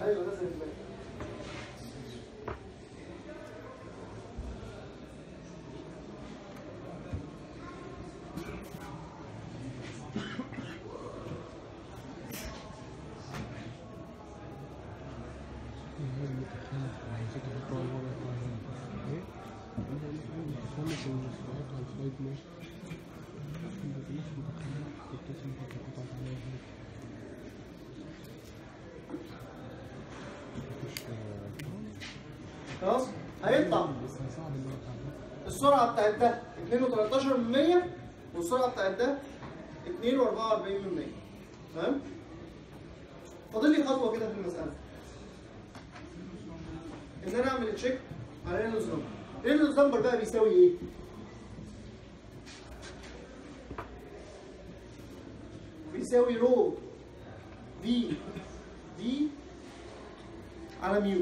ايوه لازم يبقى. خلاص هيطلع السرعه بتاعت ده 2.13% والسرعه بتاعت ده 2.44% تمام فاضل لي خطوه كده في المساله ان انا اعمل تشيك على رينولدز نمبر رينولدز نمبر بقى بيساوي ايه؟ بيساوي رو في في على ميو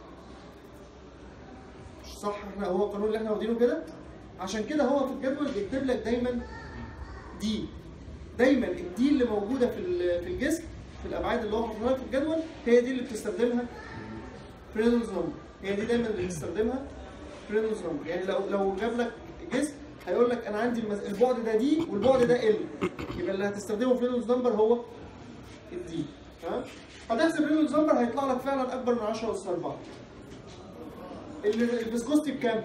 مش صح احنا هو القانون اللي احنا واخدينه كده عشان كده هو في الجدول بيكتب لك دايما دي دايما الدي اللي موجوده في ال- في الجسم في الابعاد اللي هو حاططها لك في الجدول هي دي اللي بتستخدمها في رينولدز نمبر هي دي دايما اللي بتستخدمها في رينولدز نمبر يعني لو لو جاب لك جسم هيقول لك انا عندي المز... البعد ده دي والبعد ده ال يبقى اللي هتستخدمه في رينولدز نمبر هو الدي تمام هتحسب رينولدز نمبر هيطلع لك فعلا اكبر من 10 اس 4 الفيسكوستي بكام؟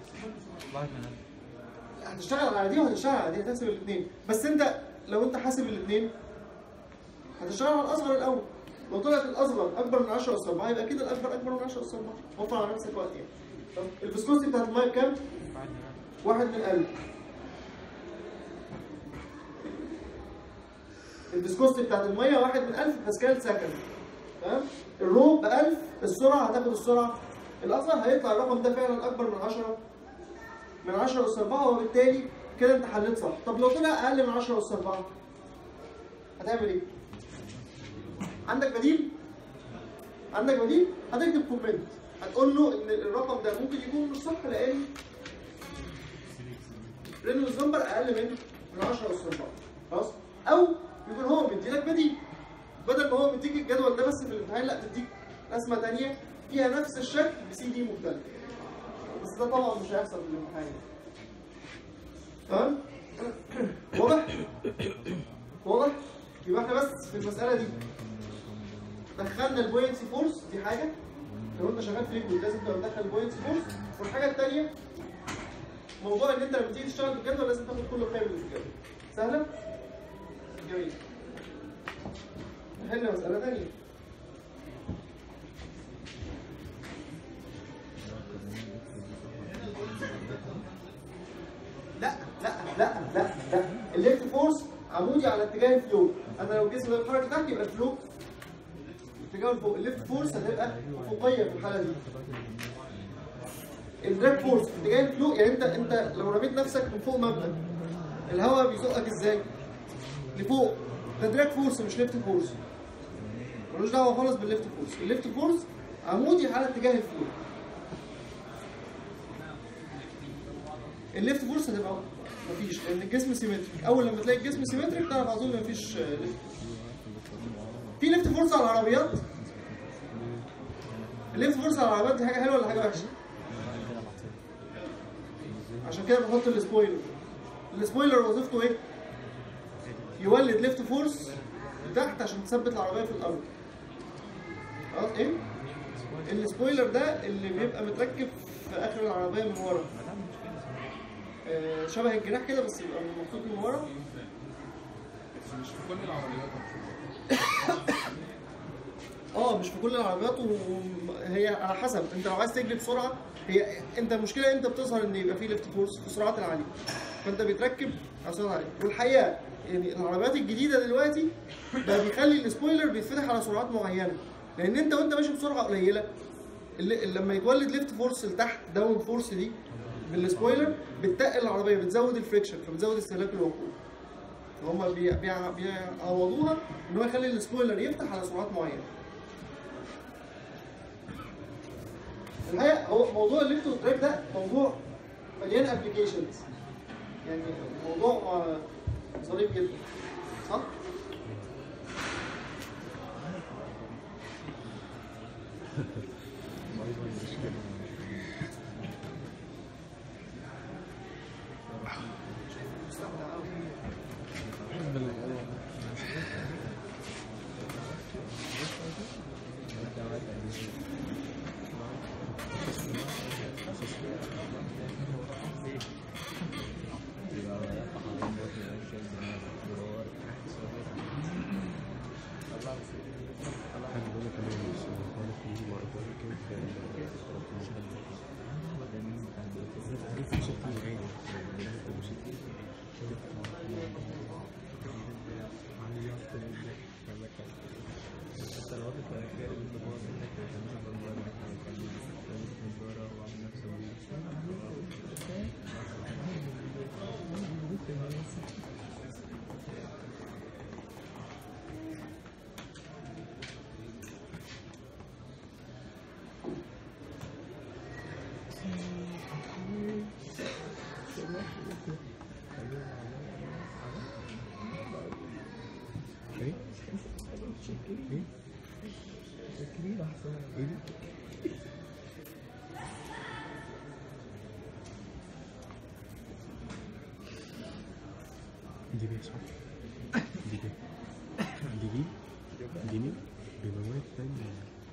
هتشتغل على دي وهتشتغل على دي هتحسب الاثنين بس انت لو انت حاسب الاثنين هتشتغل على الاصغر الاول لو طلعت الاصغر اكبر من 10 اس 4 يبقى اكيد الاكبر اكبر من 10 اس 4 وفر على نفسك وقت يعني طب الفيسكوستي بتاعت الميه بكام؟ واحد من 1000 الفيسكوستي بتاعت الميه واحد من 1000 باسكال سكند تمام الرو ب 1000 السرعه هتاخد السرعه الاصغر هيطلع الرقم ده فعلا اكبر من 10 من 10 اس 4 وبالتالي كده انت حليت صح طب لو طلع اقل من 10 اس 4 هتعمل ايه؟ عندك بديل؟ عندك بديل؟ هتكتب كومنت هتقول له ان الرقم ده ممكن يكون مش صح لان رينولدز نمبر اقل من من 10 اس 4 خلاص؟ او يكون هو مديلك بديل بدل ما هو مديك الجدول ده بس في الامتحان لا تديك رسمه ثانيه فيها نفس الشكل بسي دي مختلف بس ده طبعا مش هيحصل في الامتحان تمام واضح واضح يبقى احنا بس في المساله دي دخلنا البوينسي فورس دي حاجه لو انت شغال في ليكويد لازم تبقى مدخل البوينسي فورس والحاجه الثانيه موضوع ان انت لما تيجي تشتغل في الجدول لازم تاخد كل القيم اللي في الجدول سهله جميل نحل مساله ثانيه لا لا لا لا لا الليفت فورس عمودي على اتجاه الفلو انا لو الجسم ده بيتحرك تحت يبقى الفلو اتجاه لفوق الليفت فورس هتبقى افقيه في الحاله دي الدراج فورس في اتجاه الفلو يعني انت انت لو رميت نفسك من فوق مبنى الهواء بيزقك ازاي؟ لفوق ده دراج فورس مش ليفت فورس ملوش دعوه خالص بالليفت فورس الليفت فورس عمودي على اتجاه الفلو الليفت فورس هتبقى مفيش لان الجسم سيمتريك اول لما تلاقي الجسم سيمتريك تعرف اظن مفيش آه، ليفت في ليفت فورس على العربيات الليفت فورس على العربيات دي حاجه حلوه ولا حاجه وحشه عشان كده بنحط السبويلر السبويلر وظيفته ايه يولد ليفت فورس لتحت عشان تثبت العربيه في الارض خلاص ايه السبويلر ده اللي بيبقى متركب في اخر العربيه من ورا آه، شبه الجناح كده بس يبقى محطوط من ورا مش في كل العربيات اه مش في كل العربيات وهي على حسب انت لو عايز تجري بسرعه هي انت المشكله انت بتظهر ان يبقى في ليفت فورس في السرعات العاليه فانت بيتركب على سرعه عاليه والحقيقه يعني العربيات الجديده دلوقتي بقى بيخلي السبويلر بيتفتح على سرعات معينه لان انت وانت ماشي بسرعه قليله اللي لما يتولد ليفت فورس لتحت داون فورس دي بالسبويلر بتتقل العربيه بتزود الفريكشن فبتزود استهلاك الوقود فهم بي- بيع- بيعوضوها ان هو يخلي السبويلر يفتح على سرعات معينه الحقيقه هو موضوع الليفت والتراك ده موضوع مليان ابلكيشنز يعني موضوع آه، ظريف جدا صح؟ Gini صح gini gini gini بمواد تانية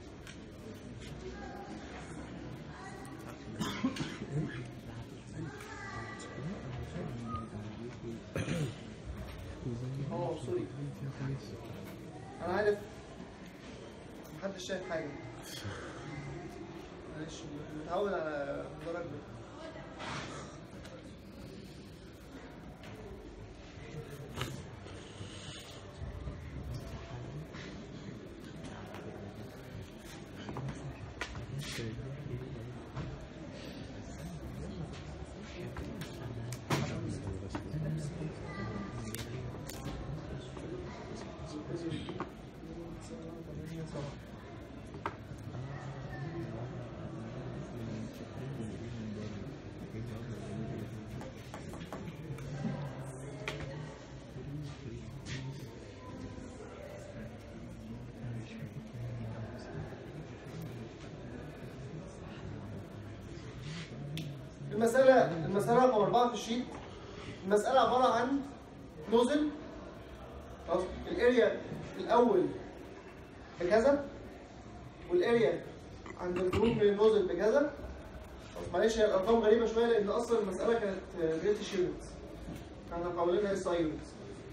هو سوري انا عارف محدش شايف حاجه معلش متعود على درجة المسألة المسألة رقم أربعة في الشيت المسألة عبارة عن نوزل خلاص الاريا الأول بكذا والاريا عند الخروج من النوزل بكذا خلاص معلش هي الأرقام غريبة شوية لأن أصلا المسألة كانت بريتش يونتس احنا حولناها اس اي يونتس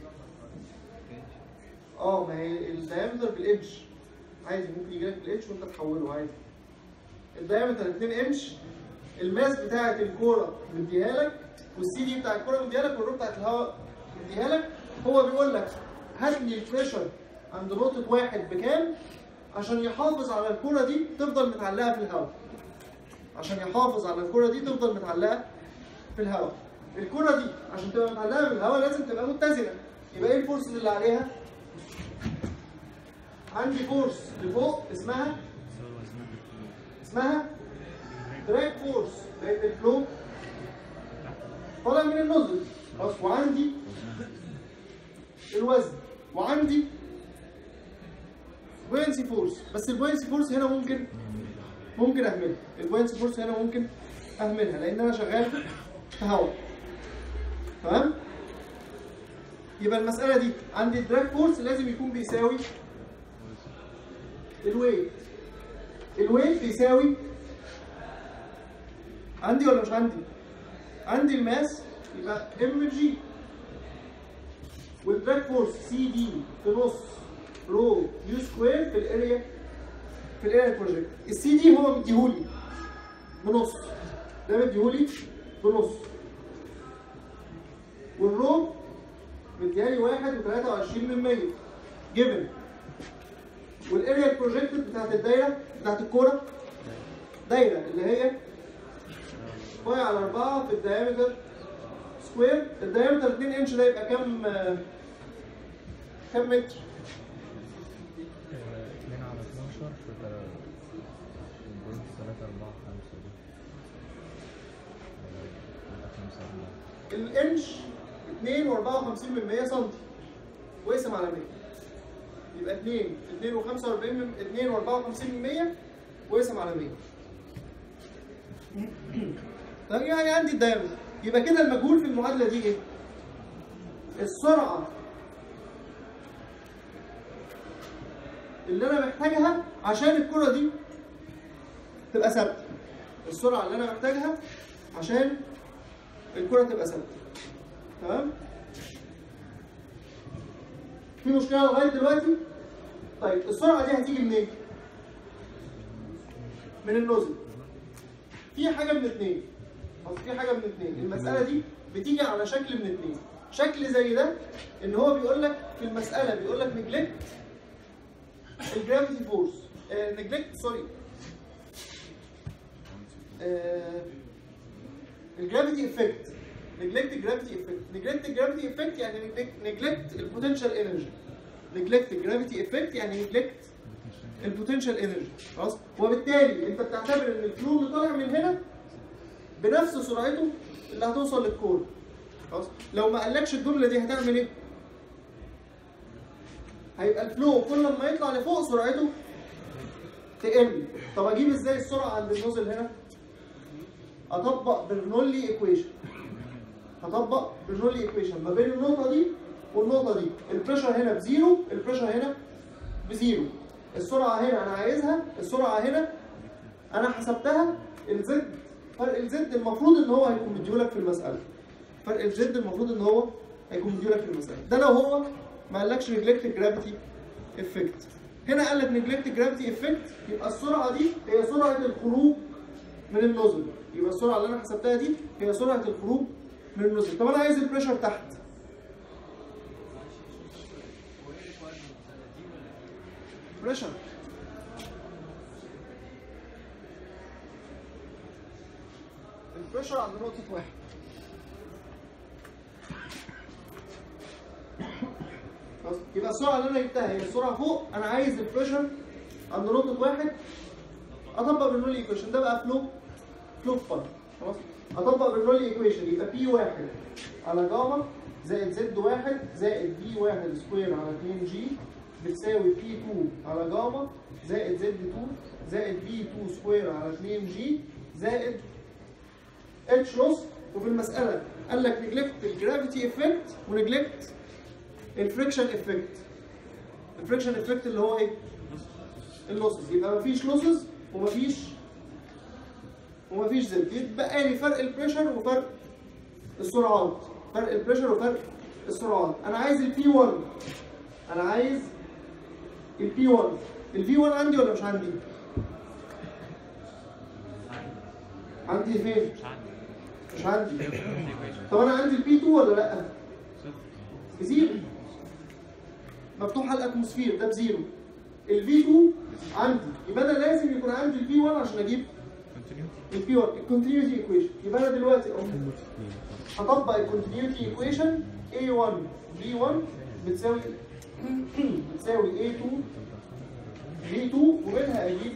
اه ما هي الدايمتر بالانش عادي ممكن يجي لك بالانش وانت تحوله عادي الدايمتر 2 انش الماس بتاعت الكوره مديها لك والسي دي بتاع الكوره مديها لك والرو بتاعت الهواء مديها لك هو بيقول لك هات لي البريشر عند نقطه واحد بكام عشان يحافظ على الكوره دي تفضل متعلقه في الهواء عشان يحافظ على الكوره دي تفضل متعلقه في الهواء الكوره دي عشان تبقى متعلقه في الهواء لازم تبقى متزنه يبقى ايه الفورس اللي عليها عندي فورس لفوق اسمها اسمها دراج فورس لان الفلو طالع من النزل خلاص وعندي الوزن وعندي بوينسي فورس بس البوينسي فورس هنا ممكن ممكن اهملها البوينسي فورس هنا ممكن اهملها لان انا شغال في هواء تمام يبقى المساله دي عندي الدراج فورس لازم يكون بيساوي الويت الويت بيساوي عندي ولا مش عندي؟ عندي الماس يبقى ام جي والدراج فورس سي دي في نص رو يو سكوير في الاريا في الاريا بروجكت السي دي هو مديهولي بنص ده مديهولي بنص والرو مديهالي واحد وتلاتة وعشرين من مية جيفن والاريا بروجكتد بتاعت الدايره بتاعت الكوره دايره اللي هي باي على 4 في الدايمتر سكوير الدايمتر 2 انش ده يبقى كام آه، كام متر؟ 2 على 12 في 3 4 5 دي 5 الانش 2 و54 من 100 سم واقسم على 100 يبقى 2 2 و45 من 2 و54 من 100 واقسم على 100 طيب يعني عندي الدايمتر يبقى كده المجهول في المعادله دي ايه؟ السرعه اللي انا محتاجها عشان الكره دي تبقى ثابته السرعه اللي انا محتاجها عشان الكره تبقى ثابته تمام في مشكله لغايه دلوقتي طيب السرعه دي هتيجي منين من النزل في حاجه من اتنين أو في حاجه من اتنين المساله دي بتيجي على شكل من اتنين شكل زي ده ان هو بيقول لك في المساله بيقول لك نجلكت الجرافيتي فورس نجلكت سوري الجرافيتي افكت نجلكت الجرافيتي افكت نجلكت الجرافيتي افكت يعني نجلكت البوتنشال انرجي نجلكت الجرافيتي افكت يعني نجلكت البوتنشال انرجي خلاص وبالتالي انت بتعتبر ان الفلو اللي طالع من هنا بنفس سرعته اللي هتوصل للكور خلاص لو ما قالكش الجمله دي هتعمل ايه هيبقى الفلو كل ما يطلع لفوق سرعته تقل طب اجيب ازاي السرعه عند النوزل هنا اطبق برنولي ايكويشن هطبق برنولي ايكويشن ما بين النقطه دي والنقطه دي البريشر هنا بزيرو البريشر هنا بزيرو السرعه هنا انا عايزها السرعه هنا انا حسبتها الزد فرق الزد المفروض ان هو هيكون مديولك في المساله فرق الزد المفروض ان هو هيكون مديولك في المساله ده لو هو ما قالكش نجلكت جرافيتي افكت هنا قال لك نجلكت جرافيتي افكت يبقى السرعه دي هي سرعه الخروج من النزل يبقى السرعه اللي انا حسبتها دي هي سرعه الخروج من النزل طب انا عايز البريشر تحت بريشر البريشر عند نقطة واحد خلاص يبقى السرعة اللي أنا جبتها هي السرعة فوق أنا عايز البريشر عند نقطة واحد أطبق بالنولي ايكويشن ده بقى فلو فلو فن خلاص أطبق بالنولي ايكويشن يبقى بي واحد على جاما زائد زد واحد زائد بي واحد سكوير على 2 جي بتساوي بي 2 على جاما زائد زد 2 زائد بي 2 سكوير على 2 جي زائد اتش لوس وفي المسألة قال لك نجلكت الجرافيتي افكت ونجلكت الفريكشن افكت الفريكشن افكت اللي هو ايه؟ اللوسز يبقى مفيش لوسز ومفيش ومفيش زد يتبقى لي فرق البريشر وفرق السرعات فرق البريشر وفرق السرعات انا عايز البي 1 انا عايز البي 1 البي 1 عندي ولا مش عندي؟ عندي فين؟ مش عندي طب انا عندي البي 2 ولا لا؟ بزيرو مفتوح على الاتموسفير ده بزيرو الفي 2 عندي يبقى انا لازم يكون عندي البي 1 عشان اجيب البي 1 الكونتينيوتي ايكويشن يبقى انا دلوقتي اهو هطبق الكونتينيوتي ايكويشن A1 B1 بتساوي بتساوي A2 B2 ومنها اجيب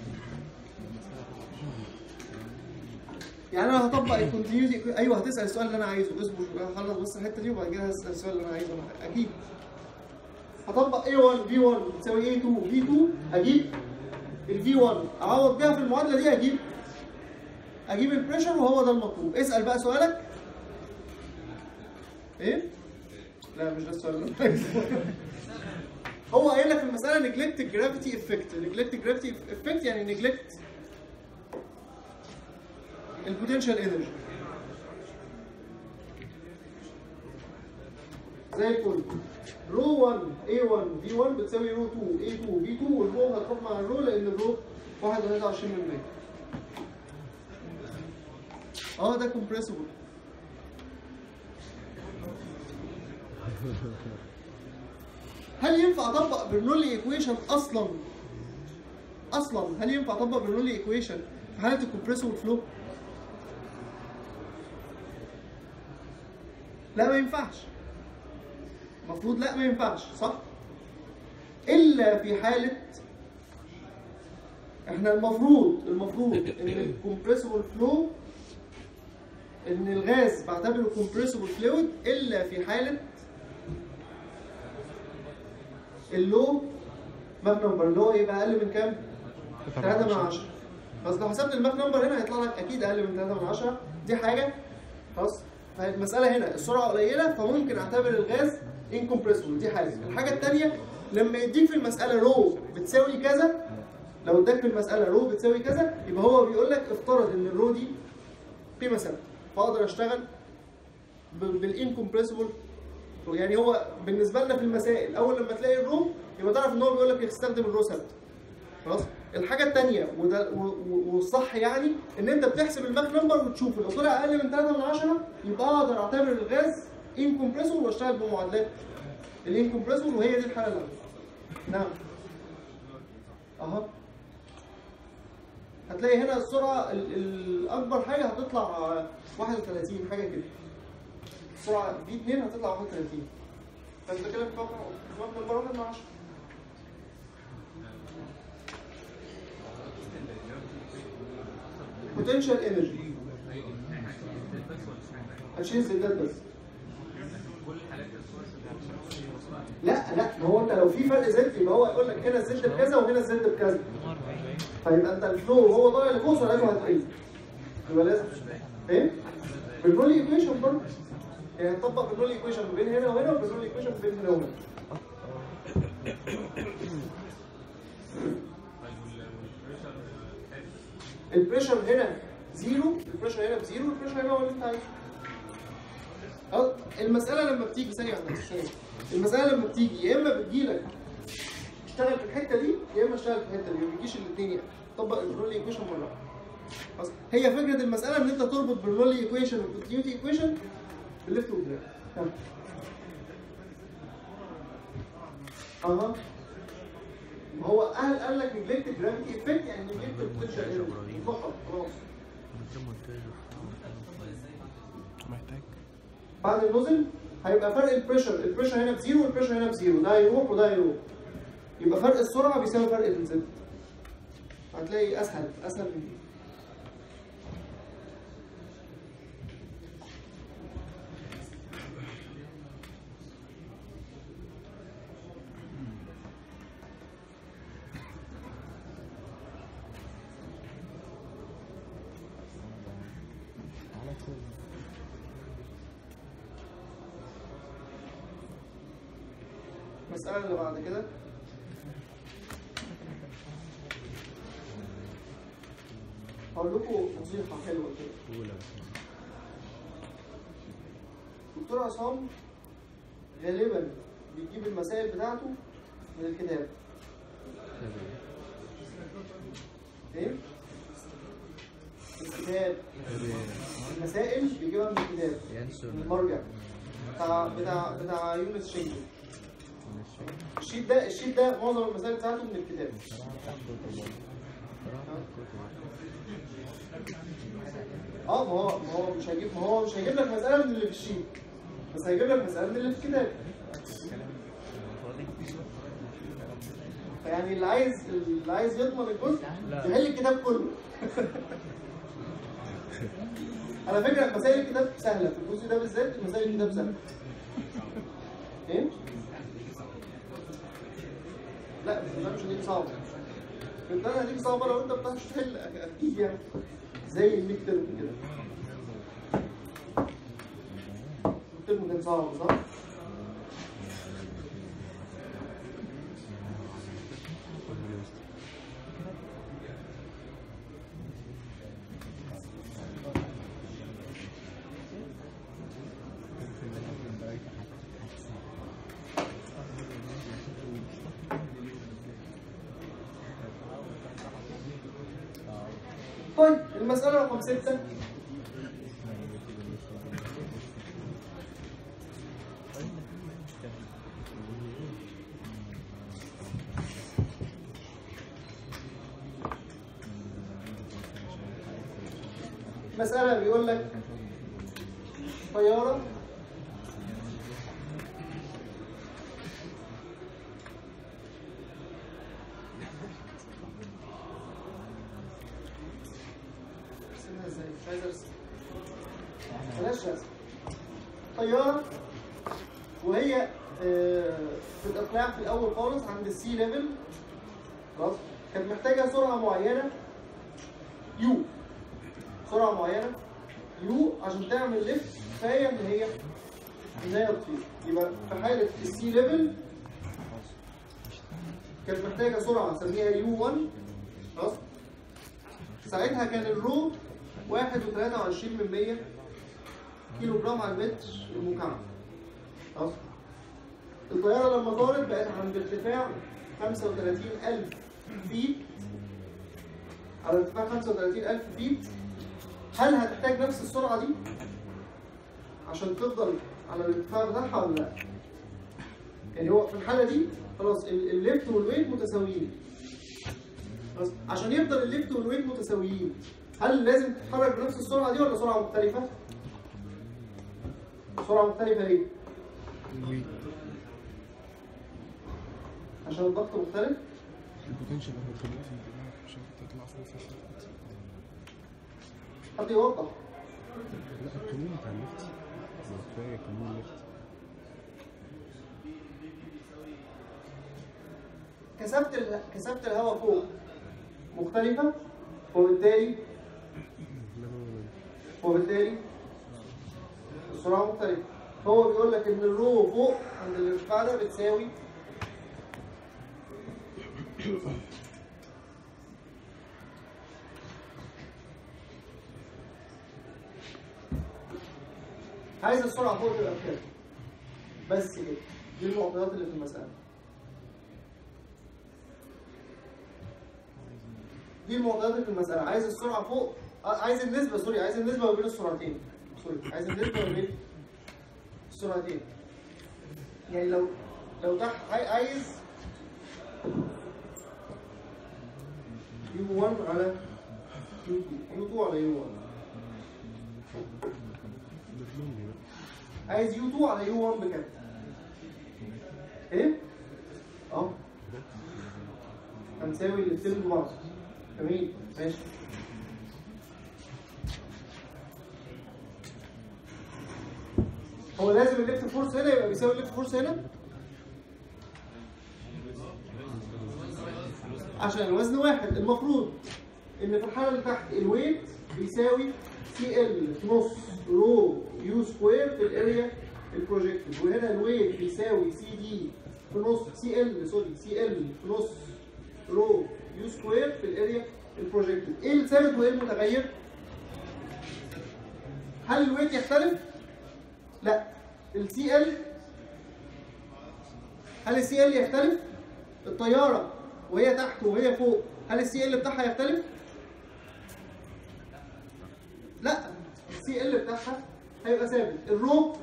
يعني انا هطبق الكونتينيوتي ايوه هتسال السؤال اللي انا عايزه اصبر شويه هخلص بس الحته دي وبعد كده هسال السؤال اللي انا عايزه أنا اكيد هطبق A1 B1 بتساوي A2 B2 اجيب ال V1 اعوض بيها في المعادله دي اجيب اجيب البريشر وهو ده المطلوب اسال بقى سؤالك ايه لا مش ده السؤال اللي أنا عايزه. هو قايل لك في المساله نجلكت جرافيتي افكت نجلكت جرافيتي افكت يعني نجلكت البوتنشال انرجي زي الفل رو 1 A1 B1 بتساوي رو 2 A2 B2 والرو هتروح مع الرو لان الرو 21 من 100 اه ده كومبريسبل هل ينفع اطبق برنولي ايكويشن اصلا اصلا هل ينفع اطبق برنولي ايكويشن في حاله الكومبريسبل فلو لا ما ينفعش المفروض لا ما ينفعش صح الا في حاله احنا المفروض المفروض ان الكومبريسبل فلو ان الغاز بعتبره كومبريسبل فلويد الا في حاله اللو ماك نمبر اللي هو يبقى اقل من كام 3 من 10 بس لو حسبت الماك نمبر هنا هيطلع لك اكيد اقل من 3 من 10 دي حاجه خلاص فالمساله هنا السرعه قليله فممكن اعتبر الغاز انكمبريسبل دي حاجه الحاجه الثانيه لما يديك في المساله رو بتساوي كذا لو اداك في المساله رو بتساوي كذا يبقى هو بيقول لك افترض ان الرو دي قيمه ثابته فاقدر اشتغل بالانكمبريسبل يعني هو بالنسبه لنا في المسائل اول لما تلاقي الرو يبقى تعرف ان هو بيقول لك استخدم الرو ثابت خلاص الحاجه الثانيه وده و- و- والصح يعني ان انت بتحسب الماك نمبر وتشوف لو طلع اقل من 3 من 10 يبقى اقدر اعتبر الغاز انكمبريسبل واشتغل بمعادلات الانكمبريسبل وهي دي الحاله الاولى نعم اها هتلاقي هنا السرعه ال- الاكبر حاجه هتطلع 31 حاجه كده السرعه في 2 هتطلع 31 فانت كده في ماك نمبر 1 من 10 potential energy هتشيل الزدات بس لا لا ما هو انت لو في فرق زد يبقى هو يقول لك هنا الزد بكذا وهنا الزد بكذا فيبقى انت الفلو وهو طالع لفوق سرعته هتقل يبقى لازم فاهم؟ بالبرولي ايكويشن برضه يعني هتطبق بالبرولي ايكويشن ما بين هنا وهنا وبالبرولي ايكويشن ما بين هنا وهنا البريشر هنا زيرو البريشر هنا بزيرو البريشر هنا هو اللي انت عايزه أه، المسألة لما بتيجي ثانية واحدة ثانية المسألة لما بتيجي يا إما بتجيلك اشتغل في الحتة دي يا إما اشتغل في الحتة دي ما بيجيش الاثنين يعني طبق البرولي ايكويشن مرة واحدة خلاص هي فكرة المسألة إن أنت تربط بالرولي ايكويشن والكونتينيوتي ايكويشن بالليفت والجراف تمام. اها ما هو قال قال لك نجلكت جرافيتي افكت يعني نجلكت بوتنشال انرجي فقط خلاص محتاج بعد النزل هيبقى فرق البريشر البريشر هنا بزيرو والبريشر هنا بزيرو ده هيروح وده هيروح يبقى فرق السرعه بيساوي فرق الزد هتلاقي اسهل اسهل من دي المسألة اللي بعد كده هقول لكم نصيحة حلوة كده أولى دكتور عصام غالبا بيجيب المسائل بتاعته من الكتاب ايه؟ الكتاب المسائل بيجيبها من الكتاب من المرجع بتاع بتاع بتاع يونس شنجي الشيت ده الشيت ده معظم المسائل بتاعته من الكتاب اه ما هو ما هو مش هيجيب ما هو مش هيجيب لك مسألة من اللي في الشيت بس هيجيب لك مسألة من اللي في الكتاب فيعني اللي عايز اللي عايز يضمن الجزء يحل الكتاب كله على فكرة مسائل الكتاب سهلة في الجزء ده بالذات مسائل الكتاب سهلة ايه؟ لا ده مش هتيجي صعبة انت انا هتيجي صعبة لو انت بتعرفش تحل اكيد يعني زي الميد ترم كده الترم كان صعب صح؟ طيب المسألة رقم ستة مسألة بيقول لك طيارة ارسمها ازاي؟ مش عايز ارسم بلاش رسم طيارة وهي آه، في الإقلاع في الأول خالص عند السي ليفل خلاص كانت محتاجه سرعه معينه يو سرعه معينه يو عشان تعمل ليفت كفايه ان هي ان هي تطير يبقى في حاله السي ليفل كانت محتاجه سرعه نسميها يو 1 خلاص ساعتها كان الرو 1.23 من 100 كيلو جرام على المتر المكعب خلاص الطياره لما طارت بقت عند ارتفاع 35000 فيت على ارتفاع 35000 فيت هل هتحتاج نفس السرعه دي عشان تفضل على الارتفاع بتاعها ولا لا؟ يعني هو في الحاله دي خلاص ال- الليفت والويت متساويين خلاص عشان يفضل الليفت والويت متساويين هل لازم تتحرك بنفس السرعه دي ولا سرعه مختلفه؟ سرعه مختلفه ليه؟ الويت عشان الضغط مختلف البوتنشال هو دلوقتي دماغك عشان تطلع فوق في الشركة حد يوضح لا القانون بتاع الليفت هو كفاية قانون الليفت كثافه ال- كثافه الهواء فوق مختلفه وبالتالي وبالتالي السرعه مختلفه هو بيقول لك ان الرو فوق عند الارتفاع ده بتساوي عايز السرعه فوق تبقى بكام بس كده دي المعطيات اللي في المساله دي المعطيات اللي في المساله عايز السرعه فوق آه، عايز النسبه سوري عايز النسبه ما بين السرعتين سوري عايز النسبه ما بين السرعتين يعني لو لو تحت عاي- عايز يو 1 على يو 2 يو 2 على يو 1 ده تلومني بقى عايز يو 2 على يو 1 بكام؟ ايه؟ اه هنساوي الاثنين ببعض جميل ماشي هو لازم الليفت فورس هنا يبقى بيساوي الليفت فورس هنا؟ عشان الوزن واحد المفروض ان في الحاله اللي تحت الويت بيساوي سي ال في نص رو يو سكوير في الاريا البروجكتد وهنا الويت بيساوي سي دي في نص سي ال سوري سي ال في نص رو يو سكوير في الاريا البروجكتد ايه الثابت وايه المتغير؟ هل الويت يختلف؟ لا السي ال هل السي ال يختلف؟ الطياره وهي تحت وهي فوق هل السي ال بتاعها يختلف؟ لا السي ال بتاعها هيبقى ثابت الرو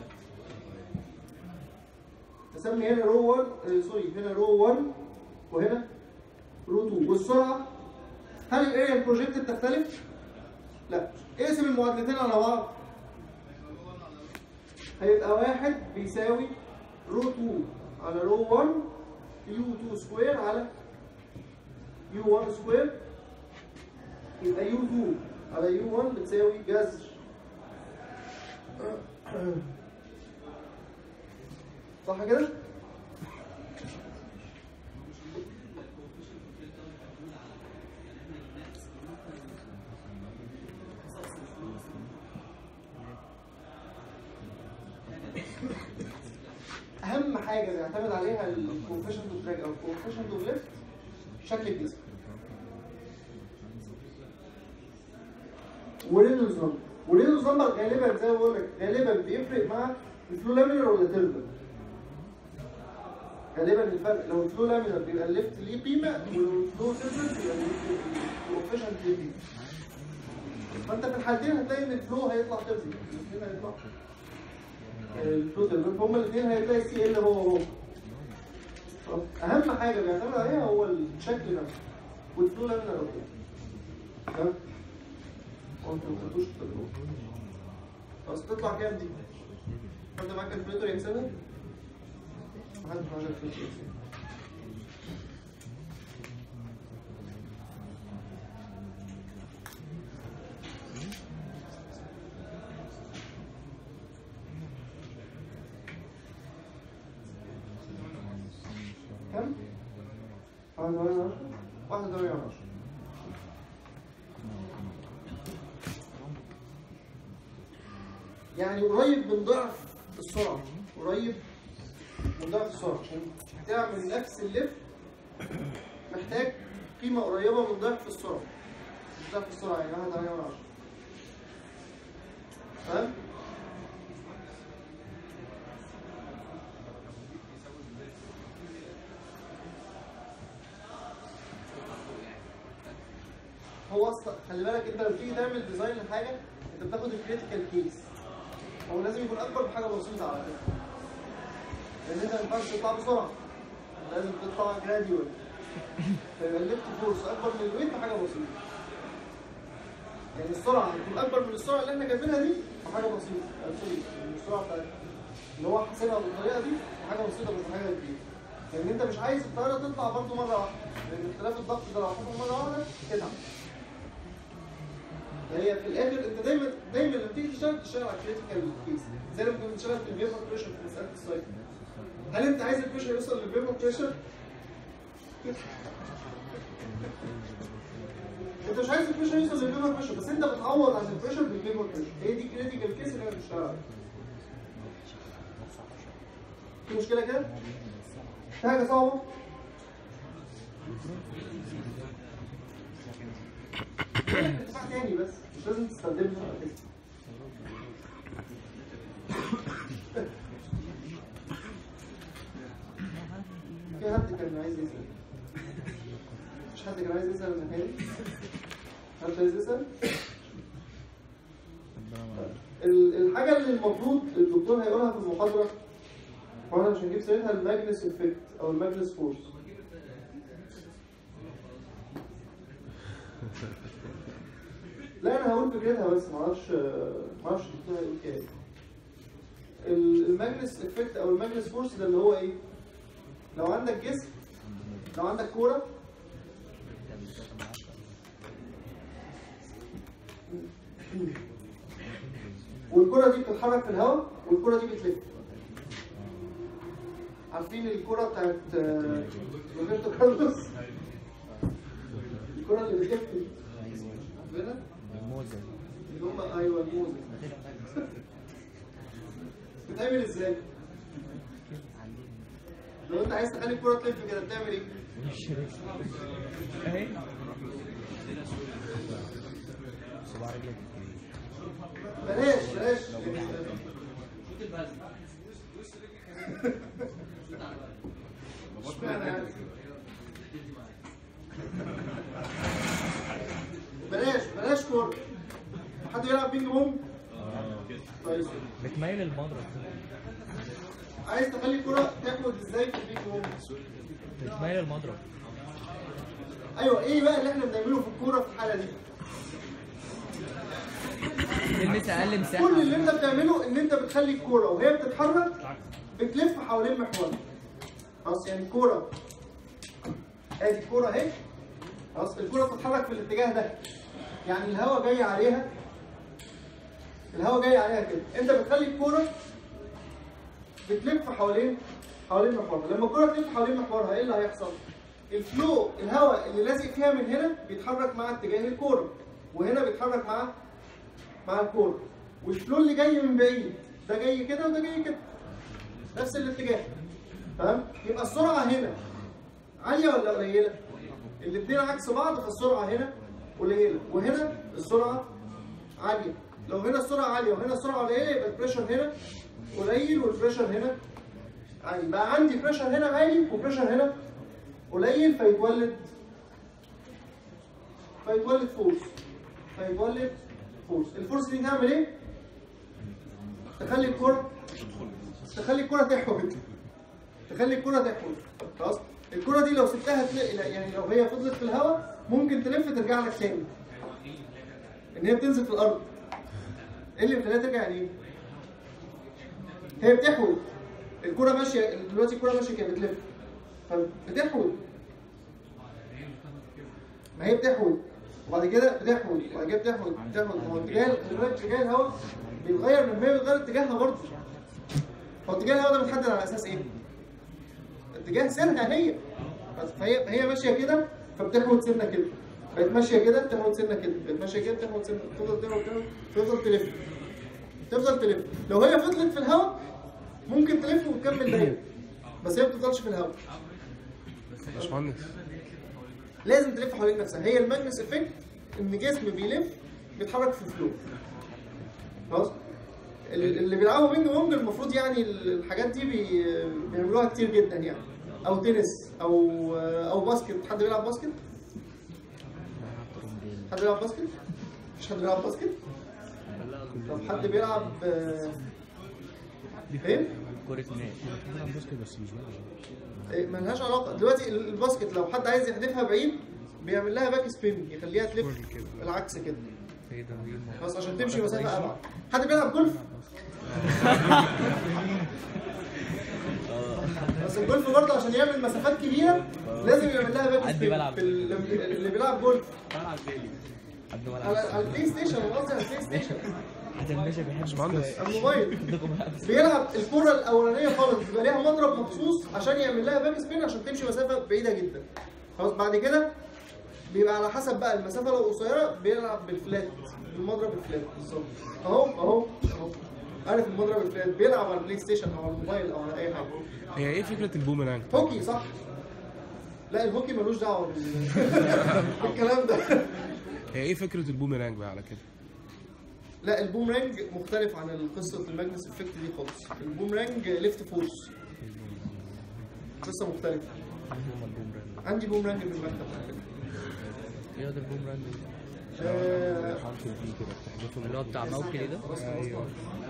نسمي هنا رو 1 آه، سوري هنا رو 1 وهنا رو 2 والسرعه هل الاريا البروجكت تختلف؟ لا اقسم المعادلتين على بعض هيبقى واحد بيساوي رو 2 على رو 1 يو 2 سكوير على يو 1 سكوير يبقى يو 2 على يو 1 بتساوي جذر صح كده؟ اهم حاجه بيعتمد عليها الكوفيشنت اوف دراج او الكوفيشنت اوف ليفت شكل الجسم ورينولدز نمبر ورينولدز نمبر غالبا زي ما بقول لك غالبا بيفرق مع الفلو لامينر ولا تيربل غالبا الفرق لو الفلو لامينر بيبقى الليفت ليه قيمه والفلو تيربل بيبقى الكوفيشنت ليه قيمه فانت في الحالتين هتلاقي ان الفلو هيطلع تيربل الاثنين هيطلع الفلو تيربل فهم الاثنين هيتلاقي سي ال هو هو خلاص. اهم حاجه بيعتمد عليها هو الشكل نفسه والفلو لامينر اوكي تمام هو انتوا ما خدتوش التجربه خلاص تطلع كام دي؟ حد معاك كالكوليتر يحسبها؟ محدش معاه كالكوليتر يحسبها كم؟ واحد وثمانية عشر؟ واحد 8 من 10 يعني قريب من ضعف السرعة قريب من ضعف السرعة عشان تعمل نفس اللف محتاج قيمة قريبة من ضعف السرعة مش ضعف السرعة يعني 1 8 من 10 فاهم؟ هو اصلا خلي بالك انت لما تيجي تعمل ديزاين لحاجه انت بتاخد الكريتيكال كيس هو لازم يكون اكبر بحاجه بسيطه على فكره لان انت ما ينفعش تطلع بسرعه لازم تطلع جراديوال فيبقى الليفت فورس اكبر من الويت بحاجه بسيطه يعني السرعه تكون اكبر من السرعه اللي احنا جايبينها دي بحاجه بسيطه آه، سوري من السرعه بتاعتنا اللي هو حاسبها بالطريقه دي بحاجه بسيطه بس حاجه كبيره لان انت مش عايز الطياره تطلع برضه مره واحده لان اختلاف الضغط ده لو حصل مره واحده تتعب هي في الاخر انت دايما دايما لما تيجي تشتغل تشتغل على الكريتيكال كيس زي لما كنا بنشتغل في الفيبر بريشر في مساله السايكل هل انت عايز البريشر يوصل للفيبر بريشر؟ انت مش عايز البريشر يوصل للفيبر بريشر بس انت بتعوض عن البريشر بالفيبر بريشر هي دي كريتيكال كيس اللي احنا بنشتغل عليها في مشكله كده؟ في حاجه صعبه؟ اتفاق تاني بس مش لازم تستخدمها على كده في حد كان عايز يسأل مش حد كان عايز يسأل مكاني حد عايز يسأل ال- الحاجة اللي المفروض الدكتور هيقولها في المحاضرة واحنا مش هنجيب سيرتها الماجنس افكت او الماجنس فورس لا انا هقول فكرتها بس ما اعرفش ما اعرفش الدكتور هيقول فيها ايه ال- الماجنس افكت او الماجنس فورس ده اللي هو ايه لو عندك جسم لو عندك كوره والكرة دي بتتحرك في الهواء والكرة دي بتلف عارفين الكرة بتاعت آه، روبرتو كارلوس الكرة اللي بتلف دي عارفينها؟ الموزة اللي هم ايوه الموزة بتعمل ازاي؟ لو انت عايز تخلي الكرة تلف كده بتعمل ايه؟ اهي صباع رجلك بلاش بلاش اشمعنى يعني؟ بلاش بلاش كورة حد يلعب بينج بونج؟ طيب بتميل المضرب عايز تخلي الكرة تاخد ازاي في البينج بونج؟ بتميل المضرب ايوه ايه بقى اللي احنا بنعمله في الكورة في الحالة دي؟ تلمس اقل مساحه كل اللي انت بتعمله ان انت بتخلي الكوره وهي بتتحرك بتلف حوالين محورها خلاص يعني الكوره ادي الكوره اهي خلاص الكوره بتتحرك في الاتجاه ده يعني الهواء جاي عليها الهواء جاي عليها كده انت بتخلي الكوره بتلف حوالين حوالين محورها لما الكوره تلف حوالين محورها ايه اللي هيحصل الفلو الهواء اللي لازق فيها من هنا بيتحرك مع اتجاه الكوره وهنا بيتحرك مع مع الكورة والفلو اللي جاي من بعيد ده جاي كده وده جاي كده نفس الاتجاه تمام يبقى السرعة هنا عالية ولا قليلة؟ الاثنين عكس بعض فالسرعة هنا قليلة وهنا السرعة عالية لو هنا السرعة عالية وهنا السرعة قليلة يبقى البريشر هنا قليل والبريشر هنا عالي بقى عندي بريشر هنا عالي وبريشر هنا قليل فيتولد فيتولد فورس فيتولد فورس الفورس دي تعمل ايه؟ تخلي الكرة تخلي الكرة تحود تخلي الكرة تحود خلاص الكرة دي لو سبتها تل... يعني لو هي فضلت في الهواء ممكن تلف ترجع لك تاني ان هي بتنزل في الارض ايه اللي بيخليها ترجع يعني ايه؟ هي بتحود الكرة ماشية دلوقتي الكرة ماشية كده بتلف فبتحود ما هي بتحود وبعد كده بتحود وبعد كده بتحود بتحود ما هو اتجاه خلي بالك اتجاه الهواء بيتغير لما هي بتغير اتجاهها برضه هو اتجاه الهواء ده متحدد على اساس ايه؟ اتجاه سيرها هي بس فهي فهي ماشيه كده فبتحوط سنه كده بقت ماشيه كده تحوط سنه كده بقت ماشيه كده تحوط سنه تفضل تحوط تحوط تفضل تلف تفضل تلف لو هي فضلت في الهواء ممكن تلف وتكمل دايره بس هي ما بتفضلش في الهواء باشمهندس لازم تلف حوالين نفسها هي الماجنس افكت ان جسم بيلف بيتحرك في فلو خلاص ال- اللي بيلعبوا بينج بونج المفروض يعني ال- الحاجات دي بي... بيعملوها كتير جدا يعني او تنس او او باسكت حد بيلعب باسكت حد بيلعب باسكت مفيش حد بيلعب باسكت طب حد بيلعب آه، ايه كرة ماء بلعب باسكت بس مش بلعب إيه، ملهاش علاقه دلوقتي ال- الباسكت لو حد عايز يحدفها بعيد بيعمل لها باك سبين يخليها تلف كورل كده. العكس كده ايه ده بيجيب بس عشان تمشي مسافه ابعد حد بيلعب جولف بس الجولف برضه عشان يعمل مسافات كبيره لازم يعمل لها باك عندي سبين بلعب. في ال- اللي بيلعب جولف عبد على الملعب على البلاي ستيشن أنا قصدي على البلاي ستيشن حسن باشا بيحب باشمهندس على الموبايل عندكم بقى بيلعب الكرة الأولانية خالص بيبقى ليها مضرب مخصوص عشان يعمل لها باك سبين عشان تمشي مسافة بعيدة جدا. خلاص بعد كده بيبقى على حسب بقى المسافة لو قصيرة بيلعب بالفلات بالمضرب الفلات بالظبط. أهو أهو أهو عارف المضرب الفلات بيلعب على البلاي ستيشن أو على الموبايل أو على أي حاجة. هي ايه فكره البومرانج؟ هوكي صح؟ لا الهوكي ملوش دعوة بال- بالكلام ده. هي ايه فكره البومرانج بقى على كده؟ لا البومرانج مختلف عن قصة الماجنس افكت دي خالص. البومرانج ليفت فورس. قصة مختلفة. عندي بومرانج في المكتب على فكرة. ايه ده البومرانج آه، حرف البي كده بتحذفه اللي هو بتاع موكلي ده ايوه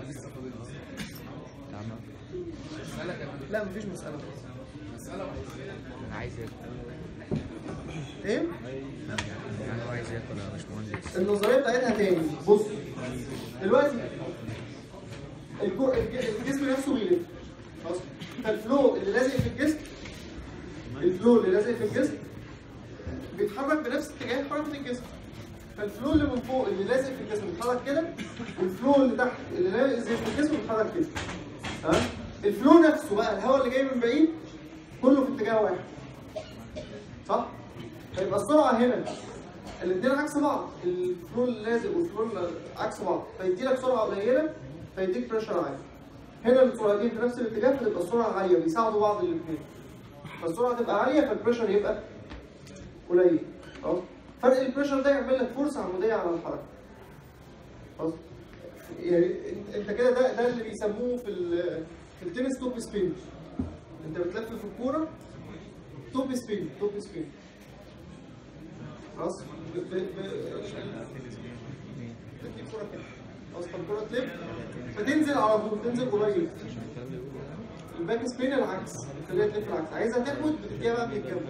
بتاع موكلي لا مفيش مسألة انا عايز اكل ايه؟ انا عايز اكل يا باشمهندس النظرية بتاعتها تاني بص دلوقتي الكو- الج- الجسم نفسه بيلف خلاص فالفلو اللي لازق في الجسم الفلو اللي لازق في الجسم بيتحرك بنفس اتجاه حركة الجسم فالفلو اللي من فوق اللي لازق في الجسم بيتحرك كده والفلو اللي تحت اللي لازق في الجسم بيتحرك كده تمام الفلو نفسه بقى الهواء اللي جاي من بعيد كله في اتجاه واحد صح؟ فيبقى السرعة هنا الاثنين عكس بعض الفلو اللازق والفلو اللي عكس بعض فيدي لك سرعة قليلة فيديك بريشر عالي هنا السرعتين في نفس الاتجاه فتبقى السرعة عالية بيساعدوا بعض الاثنين فالسرعة تبقى عالية فالبريشر يبقى قليل خلاص فرق البريشر ده يعمل لك فرصة عمودية على الحركة خلاص يعني انت- انت كده ده ده اللي بيسموه في ال- في التنس توب سبين انت بتلف في الكورة توب سبين توب سبين خلاص ب- ب- ب- تدي الكورة كده خلاص فالكورة تلف فتنزل على طول تنزل قريب الباك سبين العكس بتخليها تلف العكس عايزها تحود بتديها بقى من الجنب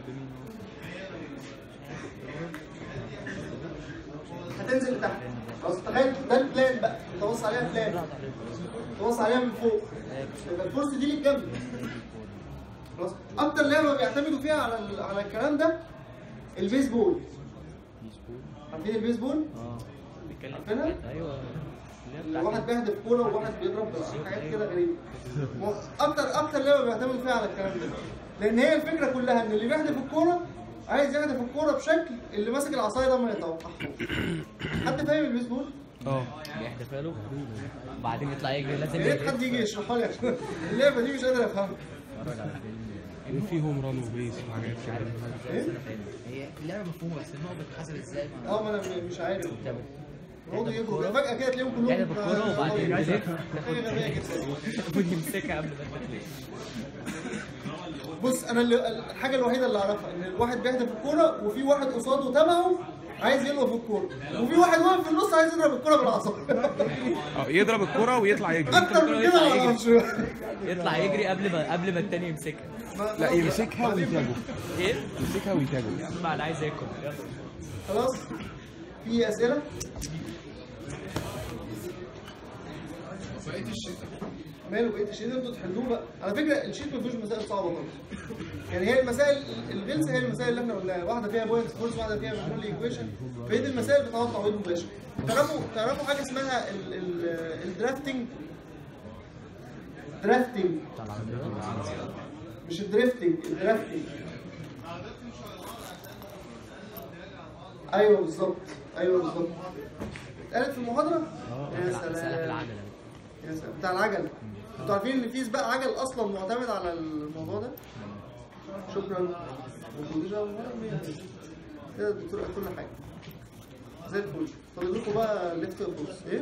هتنزل لتحت خلاص تخيل ده البلان بقى انت بص عليها بلان تبص عليها من فوق يبقى الفرصه دي للجنب خلاص اكتر لعبه بيعتمدوا فيها على ال- على الكلام ده البيسبول عارفين البيسبول؟ اه عارفينها؟ ايوه اللي واحد بيهدف كوره وواحد بيضرب حاجات كده غريبه اكتر اكتر لعبه بيعتمدوا فيها على الكلام ده لان هي الفكره كلها ان اللي بيهدف الكوره عايز يهدف الكوره بشكل اللي ماسك العصايه ده ما يتوقعهوش حد فاهم البيسبول؟ اه بيحدفها له وبعدين يطلع يجري لازم يا ريت يجري حد يجي يشرحها لي عشان اللعبه دي مش قادر افهمها اتفرج على فيلم وفي هوم ران وبيس وحاجات مش كده عارف ايه؟ هي اللعبه مفهومه بس النقط بتتحسب ازاي ما اه ما انا م- مش عارف طب يقعدوا يجروا فجاه كده تلاقيهم كلهم يحدف الكورة وبعدين يلف حاجه غبيه جدا ويمسكها قبل ما تخلص بص انا اللي الحاجه الوحيده اللي اعرفها ان الواحد بيهدف الكوره وفي واحد قصاده تبعه عايز يلقف الكوره وفي واحد واقف في النص عايز يضرب الكوره بالعصا اه يضرب الكرة ويطلع يجري اكتر من كده ما اعرفش يطلع يجري قبل ما قبل ما التاني يمسكها لا يمسكها ويتاجه ايه؟ يمسكها ويتاجه يا عم انا عايز اكل يلا خلاص في اسئله بقيت الشتاء ماله بقيت الشيت انتوا تحلوه بقى على فكره الشيت ما فيهوش مسائل صعبه خالص يعني هي المسائل الغلسه هي المسائل اللي احنا قلناها واحده فيها بوينت فورس واحده فيها مجهول ايكويشن فهي دي المسائل بتاعت تعويض مباشر تعرفوا تعرفوا حاجه اسمها ال- ال- الدرافتنج درافتنج مش الدريفتنج الدرافتنج ايوه بالظبط ايوه بالظبط اتقالت في المحاضره يا سلاح سلام العجله يا سلام بتاع العجل انتوا عارفين ان في سباق عجل اصلا معتمد على الموضوع ده شكرا ما كنتش أعرف ولا مية. كده الدكتور قال كل حاجه زي الفل فاضل لكم بقى ليفت فورس ايه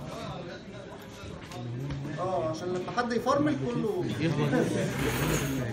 اه عشان لما حد يفرمل كله